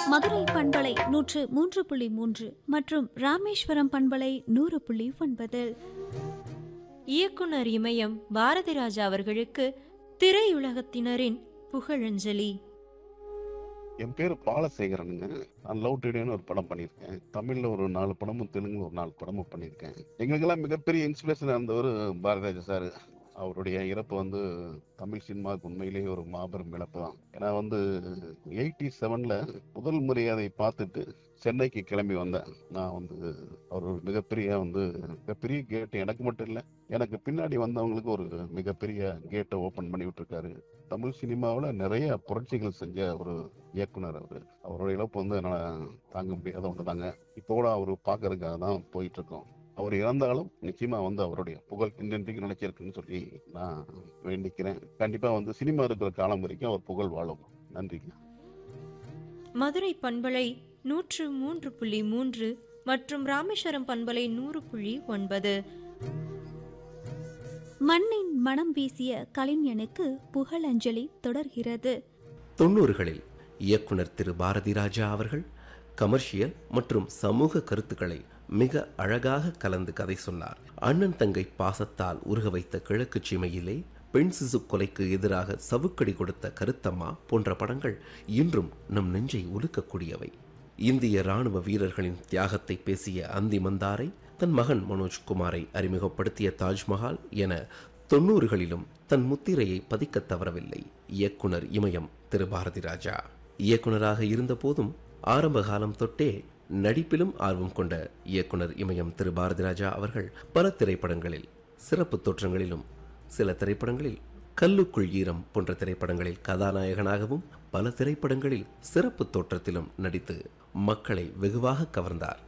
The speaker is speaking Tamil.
மதுரை பண்பலை நூற்று மூன்று புள்ளி மூன்று மற்றும் ராமேஸ்வரம் பண்பலை நூறு புள்ளி ஒன்பதில் இயக்குனர் இமயம் பாரதி ராஜா அவர்களுக்கு திரையுலகத்தினரின் புகழஞ்சலி என் பேர் பாலசேகரனுங்க நான் லவ் டுடேன்னு ஒரு படம் பண்ணியிருக்கேன் தமிழ்ல ஒரு நாலு படமும் தெலுங்குல ஒரு நாலு படமும் பண்ணியிருக்கேன் எங்களுக்கெல்லாம் மிகப்பெரிய இன்ஸ்பிரேஷன் இருந்தவர் பாரதிராஜா சார் அவருடைய இறப்பு வந்து தமிழ் சினிமாவுக்கு உண்மையிலேயே ஒரு மாபெரும் இழப்பு தான் ஏன்னா வந்து எயிட்டி செவன்ல முதல் முறையை அதை பார்த்துட்டு சென்னைக்கு கிளம்பி வந்தேன் நான் வந்து அவர் ஒரு மிகப்பெரிய வந்து மிகப்பெரிய கேட் எனக்கு மட்டும் இல்லை எனக்கு பின்னாடி வந்தவங்களுக்கு ஒரு மிகப்பெரிய கேட்டை ஓபன் பண்ணி விட்டுருக்காரு தமிழ் சினிமாவில் நிறைய புரட்சிகள் செஞ்ச ஒரு இயக்குனர் அவர் அவரோட இழப்பு வந்து என்னால் தாங்க முடியாத ஒன்று தாங்க இப்போ கூட அவர் பார்க்கறதுக்காக தான் போயிட்டு இருக்கோம் அவர் இறந்தாலும் நிச்சயமா வந்து அவருடைய புகழ் இன்றைக்கு நினைச்சிருக்குன்னு சொல்லி நான் வேண்டிக்கிறேன் கண்டிப்பா வந்து சினிமா இருக்கிற காலம் வரைக்கும் அவர் புகழ் வாழும் நன்றிங்க மதுரை பண்பலை நூற்று மூன்று புள்ளி மூன்று மற்றும் ராமேஸ்வரம் பண்பலை நூறு புள்ளி ஒன்பது மண்ணின் மனம் வீசிய கலைஞனுக்கு புகழஞ்சலி தொடர்கிறது தொண்ணூறுகளில் இயக்குனர் திரு பாரதி ராஜா அவர்கள் கமர்ஷியல் மற்றும் சமூக கருத்துக்களை மிக அழகாக கலந்து கதை சொன்னார் அண்ணன் தங்கை பாசத்தால் உருக வைத்த கிழக்கு சீமையிலே பெண் சிசு கொலைக்கு எதிராக சவுக்கடி கொடுத்த கருத்தம்மா போன்ற படங்கள் இன்றும் நம் நெஞ்சை உலுக்கக்கூடியவை இந்திய ராணுவ வீரர்களின் தியாகத்தை பேசிய அந்தி மந்தாரை தன் மகன் மனோஜ்குமாரை அறிமுகப்படுத்திய தாஜ்மஹால் என தொண்ணூறுகளிலும் தன் முத்திரையை பதிக்கத் தவறவில்லை இயக்குனர் இமயம் திரு பாரதி ராஜா இயக்குனராக இருந்தபோதும் ஆரம்ப காலம் தொட்டே நடிப்பிலும் ஆர்வம் கொண்ட இயக்குனர் இமயம் திரு பாரதி ராஜா அவர்கள் பல திரைப்படங்களில் சிறப்பு தோற்றங்களிலும் சில திரைப்படங்களில் கல்லுக்குள் ஈரம் போன்ற திரைப்படங்களில் கதாநாயகனாகவும் பல திரைப்படங்களில் சிறப்பு தோற்றத்திலும் நடித்து மக்களை வெகுவாக கவர்ந்தார்